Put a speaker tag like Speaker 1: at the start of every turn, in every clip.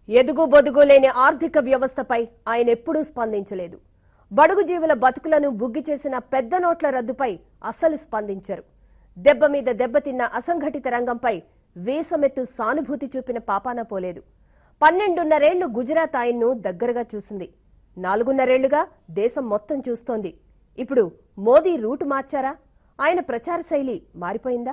Speaker 1: ఎదుగు బొదుగు లేని ఆర్థిక వ్యవస్థపై ఆయన ఎప్పుడూ స్పందించలేదు బడుగు జీవుల బతుకులను బుగ్గి చేసిన పెద్ద నోట్ల రద్దుపై అసలు స్పందించరు దెబ్బ మీద దెబ్బతిన్న అసంఘటిత రంగంపై వేసమెత్తు సానుభూతి చూపిన పాపాన పోలేదు పన్నెండున్నరేళ్లు గుజరాత్ ఆయన్ను దగ్గరగా చూసింది నాలుగున్నరేళ్లుగా దేశం మొత్తం చూస్తోంది ఇప్పుడు మోదీ రూటు మార్చారా ఆయన ప్రచార శైలి మారిపోయిందా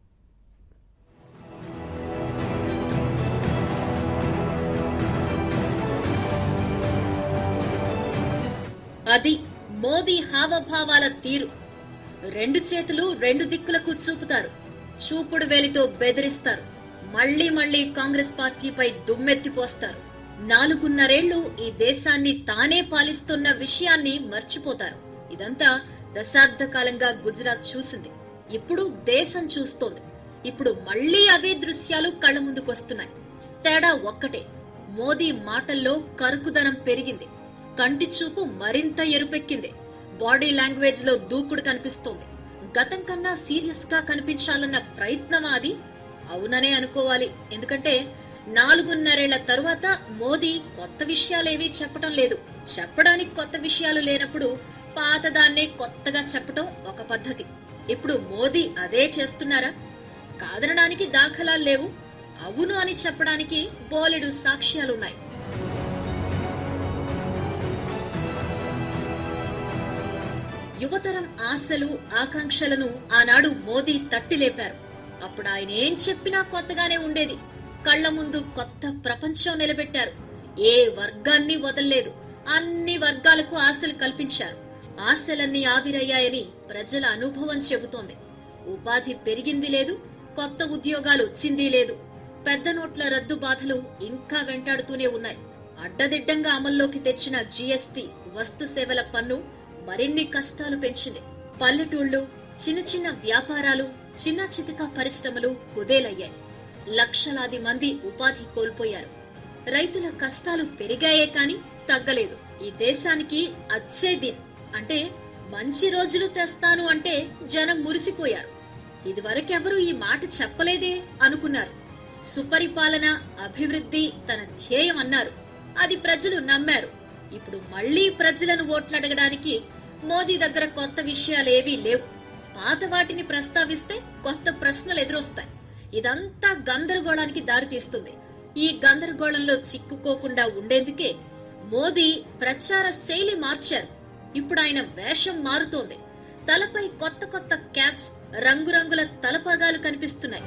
Speaker 2: అది మోదీ హావభావాల తీరు రెండు చేతులు రెండు దిక్కులకు చూపుతారు చూపుడు వేలితో బెదిరిస్తారు మళ్లీ మళ్లీ కాంగ్రెస్ పార్టీపై దుమ్మెత్తిపోస్తారు నాలుగున్నరేళ్లు ఈ దేశాన్ని తానే పాలిస్తున్న విషయాన్ని మర్చిపోతారు ఇదంతా దశాబ్ద కాలంగా గుజరాత్ చూసింది ఇప్పుడు దేశం చూస్తోంది ఇప్పుడు మళ్లీ అవే దృశ్యాలు కళ్ల ముందుకొస్తున్నాయి తేడా ఒక్కటే మోదీ మాటల్లో కరుకుదనం పెరిగింది కంటి చూపు మరింత ఎరుపెక్కింది బాడీ లాంగ్వేజ్ లో దూకుడు కనిపిస్తోంది గతం కన్నా సీరియస్ గా కనిపించాలన్న ప్రయత్నమా అది అవుననే అనుకోవాలి ఎందుకంటే నాలుగున్నరేళ్ల తరువాత మోదీ కొత్త విషయాలేవీ చెప్పడం లేదు చెప్పడానికి కొత్త విషయాలు లేనప్పుడు పాతదాన్నే కొత్తగా చెప్పటం ఒక పద్ధతి ఇప్పుడు మోదీ అదే చేస్తున్నారా కాదనడానికి దాఖలాలు లేవు అవును అని చెప్పడానికి బోలెడు సాక్ష్యాలున్నాయి యువతరం ఆశలు ఆకాంక్షలను ఆనాడు మోదీ తట్టిలేపారు అప్పుడు ఆయన ఏం చెప్పినా కొత్తగానే ఉండేది కళ్ల ముందు కొత్త ప్రపంచం నిలబెట్టారు ఏ వర్గాన్ని వదల్లేదు అన్ని వర్గాలకు ఆశలు కల్పించారు ఆశలన్నీ ఆవిరయ్యాయని ప్రజల అనుభవం చెబుతోంది ఉపాధి పెరిగింది లేదు కొత్త ఉద్యోగాలు వచ్చింది లేదు పెద్ద నోట్ల రద్దు బాధలు ఇంకా వెంటాడుతూనే ఉన్నాయి అడ్డదిడ్డంగా అమల్లోకి తెచ్చిన జీఎస్టీ వస్తు సేవల పన్ను మరిన్ని కష్టాలు పెంచింది పల్లెటూళ్లు చిన్న చిన్న వ్యాపారాలు చిన్న చితక పరిశ్రమలు కుదేలయ్యాయి లక్షలాది మంది ఉపాధి కోల్పోయారు రైతుల కష్టాలు పెరిగాయే కాని తగ్గలేదు ఈ దేశానికి అచ్చే దిన్ అంటే మంచి రోజులు తెస్తాను అంటే జనం మురిసిపోయారు ఇదివరకెవరూ ఈ మాట చెప్పలేదే అనుకున్నారు సుపరిపాలన అభివృద్ధి తన ధ్యేయం అన్నారు అది ప్రజలు నమ్మారు ఇప్పుడు మళ్లీ ప్రజలను ఓట్లడగడానికి మోదీ దగ్గర కొత్త విషయాలేవీ లేవు పాత వాటిని ప్రస్తావిస్తే కొత్త ప్రశ్నలు ఎదురొస్తాయి ఇదంతా గందరగోళానికి దారితీస్తుంది ఈ గందరగోళంలో చిక్కుకోకుండా ఉండేందుకే మోదీ ప్రచార శైలి మార్చారు ఇప్పుడు ఆయన వేషం మారుతోంది తలపై కొత్త కొత్త క్యాప్స్ రంగురంగుల తలపగాలు కనిపిస్తున్నాయి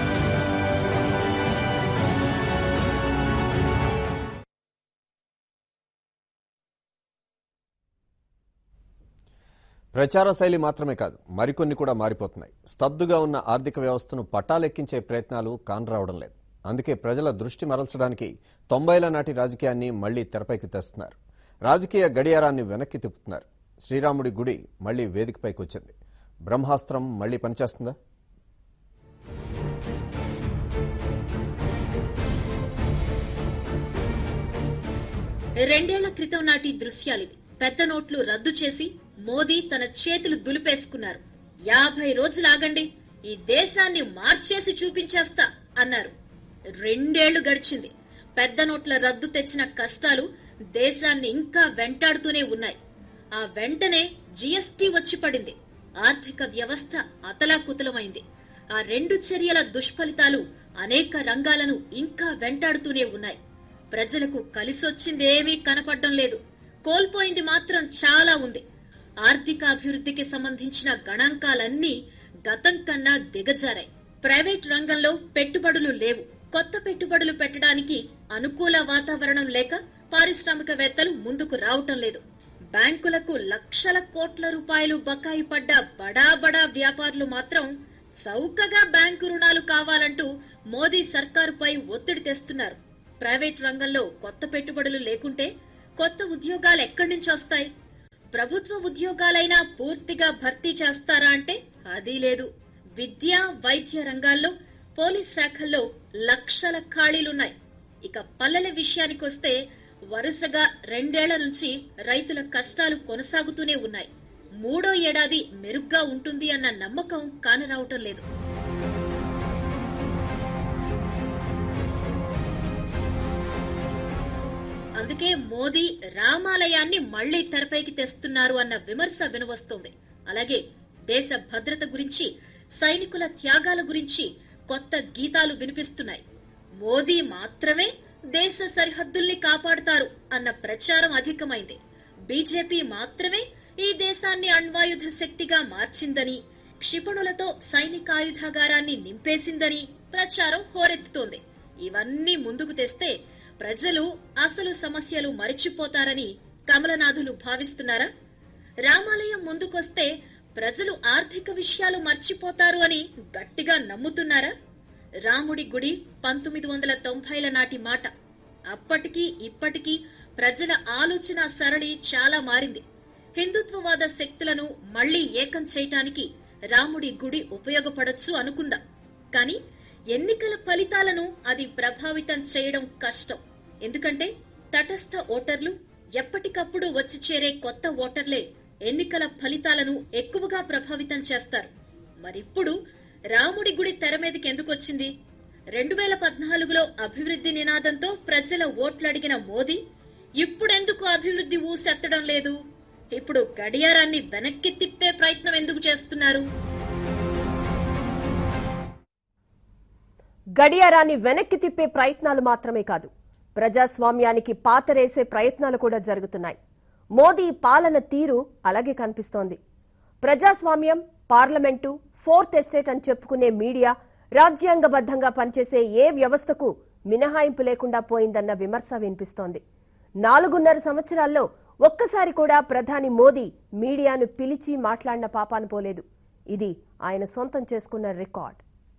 Speaker 3: ప్రచార శైలి మాత్రమే కాదు మరికొన్ని కూడా మారిపోతున్నాయి స్తబ్దుగా ఉన్న ఆర్థిక వ్యవస్థను పట్టాలెక్కించే ప్రయత్నాలు కానరావడం లేదు అందుకే ప్రజల దృష్టి మరల్చడానికి తొంభైల నాటి రాజకీయాన్ని మళ్లీ తెరపైకి తెస్తున్నారు రాజకీయ గడియారాన్ని వెనక్కి తిప్పుతున్నారు శ్రీరాముడి గుడి మళ్లీ వేదికపైకి వచ్చింది బ్రహ్మాస్త్రం మళ్లీ పనిచేస్తుందా
Speaker 2: రెండేళ్ల క్రితం నాటి దృశ్యాలివి పెద్ద నోట్లు రద్దు చేసి మోదీ తన చేతులు దులిపేసుకున్నారు యాభై రోజులాగండి ఈ దేశాన్ని మార్చేసి చూపించేస్తా అన్నారు రెండేళ్లు గడిచింది పెద్ద నోట్ల రద్దు తెచ్చిన కష్టాలు దేశాన్ని ఇంకా వెంటాడుతూనే ఉన్నాయి ఆ వెంటనే జీఎస్టీ వచ్చి పడింది ఆర్థిక వ్యవస్థ అతలాకుతలమైంది ఆ రెండు చర్యల దుష్ఫలితాలు అనేక రంగాలను ఇంకా వెంటాడుతూనే ఉన్నాయి ప్రజలకు కలిసొచ్చిందేమీ కనపడడం లేదు కోల్పోయింది మాత్రం చాలా ఉంది ఆర్థిక అభివృద్ధికి సంబంధించిన గణాంకాలన్నీ గతం కన్నా దిగజారాయి ప్రైవేట్ రంగంలో పెట్టుబడులు లేవు కొత్త పెట్టుబడులు పెట్టడానికి అనుకూల వాతావరణం లేక పారిశ్రామికవేత్తలు ముందుకు రావటం లేదు బ్యాంకులకు లక్షల కోట్ల రూపాయలు బకాయి పడ్డ బడా బడా వ్యాపారులు మాత్రం చౌకగా బ్యాంకు రుణాలు కావాలంటూ మోదీ సర్కారుపై ఒత్తిడి తెస్తున్నారు ప్రైవేట్ రంగంలో కొత్త పెట్టుబడులు లేకుంటే కొత్త ఉద్యోగాలు ఎక్కడి నుంచి వస్తాయి ప్రభుత్వ ఉద్యోగాలైనా పూర్తిగా భర్తీ చేస్తారా అంటే అది లేదు విద్య వైద్య రంగాల్లో పోలీస్ శాఖల్లో లక్షల ఖాళీలున్నాయి ఇక పల్లెల విషయానికొస్తే వరుసగా రెండేళ్ల నుంచి రైతుల కష్టాలు కొనసాగుతూనే ఉన్నాయి మూడో ఏడాది మెరుగ్గా ఉంటుంది అన్న నమ్మకం కానరావటం లేదు అందుకే మోదీ రామాలయాన్ని మళ్లీ తెరపైకి తెస్తున్నారు అన్న విమర్శ వినవస్తోంది అలాగే దేశ భద్రత గురించి సైనికుల త్యాగాల గురించి కొత్త గీతాలు వినిపిస్తున్నాయి మోదీ మాత్రమే దేశ సరిహద్దుల్ని కాపాడుతారు అన్న ప్రచారం అధికమైంది బీజేపీ మాత్రమే ఈ దేశాన్ని అణ్వాయుధ శక్తిగా మార్చిందని క్షిపణులతో సైనికాయుధాగారాన్ని నింపేసిందని ప్రచారం హోరెత్తుతోంది ఇవన్నీ ముందుకు తెస్తే ప్రజలు అసలు సమస్యలు మరిచిపోతారని కమలనాథులు భావిస్తున్నారా రామాలయం ముందుకొస్తే ప్రజలు ఆర్థిక విషయాలు మర్చిపోతారు అని గట్టిగా నమ్ముతున్నారా రాముడి గుడి పంతొమ్మిది వందల తొంభైల నాటి మాట అప్పటికి ఇప్పటికీ ప్రజల ఆలోచన సరళి చాలా మారింది హిందుత్వవాద శక్తులను మళ్లీ ఏకం చేయటానికి రాముడి గుడి ఉపయోగపడొచ్చు అనుకుందాం కానీ ఎన్నికల ఫలితాలను అది ప్రభావితం చేయడం కష్టం ఎందుకంటే తటస్థ ఓటర్లు ఎప్పటికప్పుడు వచ్చి చేరే కొత్త ఓటర్లే ఎన్నికల ఫలితాలను ఎక్కువగా ప్రభావితం చేస్తారు మరిప్పుడు రాముడి గుడి తెర మీదకి ఎందుకు వచ్చింది రెండు వేల పద్నాలుగులో అభివృద్ధి నినాదంతో ప్రజల ఓట్లు అడిగిన మోదీ ఇప్పుడెందుకు అభివృద్ధి ఊసెత్తడం లేదు ఇప్పుడు గడియారాన్ని వెనక్కి తిప్పే ప్రయత్నం ఎందుకు చేస్తున్నారు
Speaker 1: గడియారాన్ని వెనక్కి తిప్పే ప్రయత్నాలు మాత్రమే కాదు ప్రజాస్వామ్యానికి పాతరేసే ప్రయత్నాలు కూడా జరుగుతున్నాయి మోదీ పాలన తీరు అలాగే కనిపిస్తోంది ప్రజాస్వామ్యం పార్లమెంటు ఫోర్త్ ఎస్టేట్ అని చెప్పుకునే మీడియా రాజ్యాంగబద్ధంగా పనిచేసే ఏ వ్యవస్థకు మినహాయింపు లేకుండా పోయిందన్న విమర్శ వినిపిస్తోంది నాలుగున్నర సంవత్సరాల్లో ఒక్కసారి కూడా ప్రధాని మోదీ మీడియాను పిలిచి మాట్లాడిన పాపాను పోలేదు ఇది ఆయన సొంతం చేసుకున్న రికార్డ్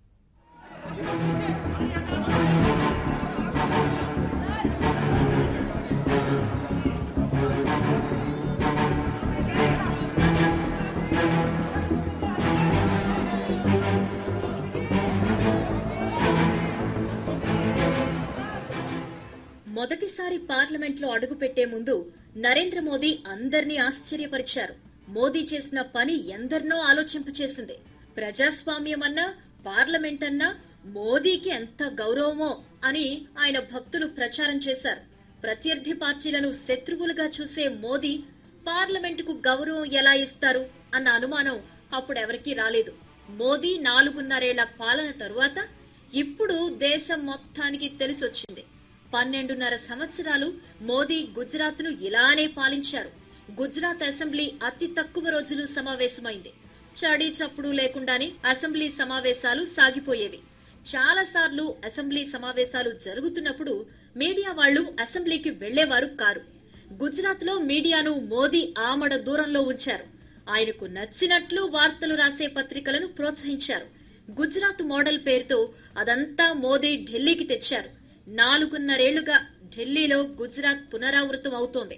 Speaker 2: మొదటిసారి పార్లమెంట్లో అడుగుపెట్టే ముందు నరేంద్ర మోదీ అందర్నీ ఆశ్చర్యపరిచారు మోదీ చేసిన పని ఎందరినో ఆలోచింపచేసింది ప్రజాస్వామ్యం అన్నా పార్లమెంట్ అన్నా మోదీకి ఎంత గౌరవమో అని ఆయన భక్తులు ప్రచారం చేశారు ప్రత్యర్థి పార్టీలను శత్రువులుగా చూసే మోదీ పార్లమెంటుకు గౌరవం ఎలా ఇస్తారు అన్న అనుమానం అప్పుడెవరికీ రాలేదు మోదీ నాలుగున్నరేళ్ల పాలన తరువాత ఇప్పుడు దేశం మొత్తానికి తెలిసొచ్చింది పన్నెండున్నర సంవత్సరాలు మోదీ గుజరాత్ ను ఇలానే పాలించారు గుజరాత్ అసెంబ్లీ అతి తక్కువ రోజులు సమావేశమైంది చడీ చప్పుడు లేకుండానే అసెంబ్లీ సమావేశాలు సాగిపోయేవి చాలా సార్లు అసెంబ్లీ సమావేశాలు జరుగుతున్నప్పుడు మీడియా వాళ్లు అసెంబ్లీకి వెళ్లేవారు కారు గుజరాత్ లో మీడియాను మోదీ ఆమడ దూరంలో ఉంచారు ఆయనకు నచ్చినట్లు వార్తలు రాసే పత్రికలను ప్రోత్సహించారు గుజరాత్ మోడల్ పేరుతో అదంతా మోదీ ఢిల్లీకి తెచ్చారు నాలుగున్నరేళ్లుగా ఢిల్లీలో గుజరాత్ పునరావృతం అవుతోంది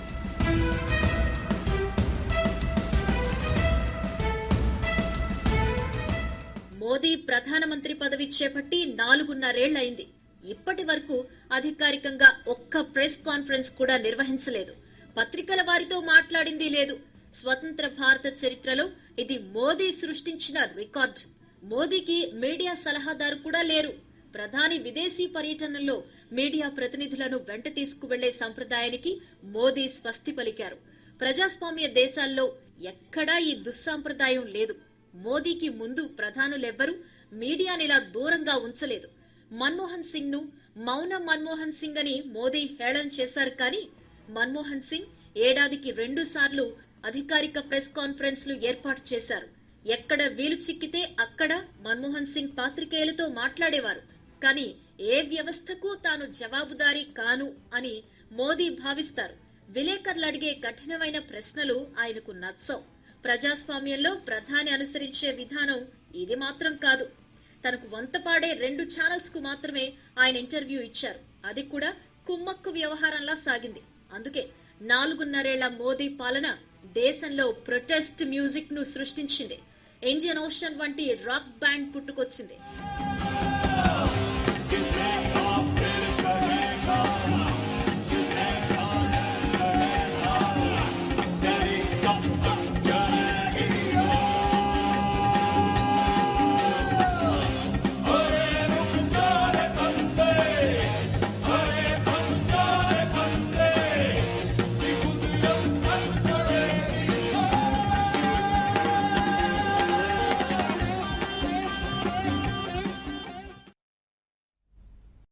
Speaker 2: మోదీ ప్రధానమంత్రి పదవి చేపట్టి నాలుగున్నరేళ్లయింది ఇప్పటి వరకు అధికారికంగా ఒక్క ప్రెస్ కాన్ఫరెన్స్ కూడా నిర్వహించలేదు పత్రికల వారితో మాట్లాడింది లేదు స్వతంత్ర భారత చరిత్రలో ఇది మోదీ సృష్టించిన రికార్డ్ మోదీకి మీడియా సలహాదారు కూడా లేరు ప్రధాని విదేశీ పర్యటనలో మీడియా ప్రతినిధులను వెంట తీసుకువెళ్లే సంప్రదాయానికి మోదీ స్వస్తి పలికారు ప్రజాస్వామ్య దేశాల్లో ఎక్కడా ఈ దుస్సాంప్రదాయం లేదు మోదీకి ముందు ప్రధానులెవ్వరూ మీడియానిలా దూరంగా ఉంచలేదు మన్మోహన్ సింగ్ ను మౌన మన్మోహన్ సింగ్ అని మోదీ హేళన చేశారు కానీ మన్మోహన్ సింగ్ ఏడాదికి రెండు సార్లు అధికారిక ప్రెస్ కాన్ఫరెన్స్లు ఏర్పాటు చేశారు ఎక్కడ వీలు చిక్కితే అక్కడ మన్మోహన్ సింగ్ పాత్రికేయులతో మాట్లాడేవారు కానీ ఏ వ్యవస్థకు తాను జవాబుదారీ కాను అని మోదీ భావిస్తారు విలేకరులు అడిగే కఠినమైన ప్రశ్నలు ఆయనకు నచ్చవు ప్రజాస్వామ్యంలో ప్రధాని అనుసరించే విధానం ఇది మాత్రం కాదు తనకు వంతపాడే రెండు ఛానల్స్ కు మాత్రమే ఆయన ఇంటర్వ్యూ ఇచ్చారు అది కూడా కుమ్మక్కు వ్యవహారంలా సాగింది అందుకే నాలుగున్నరేళ్ల మోదీ పాలన దేశంలో ప్రొటెస్ట్ మ్యూజిక్ ను సృష్టించింది ఇండియన్ ఓషన్ వంటి రాక్ బ్యాండ్ పుట్టుకొచ్చింది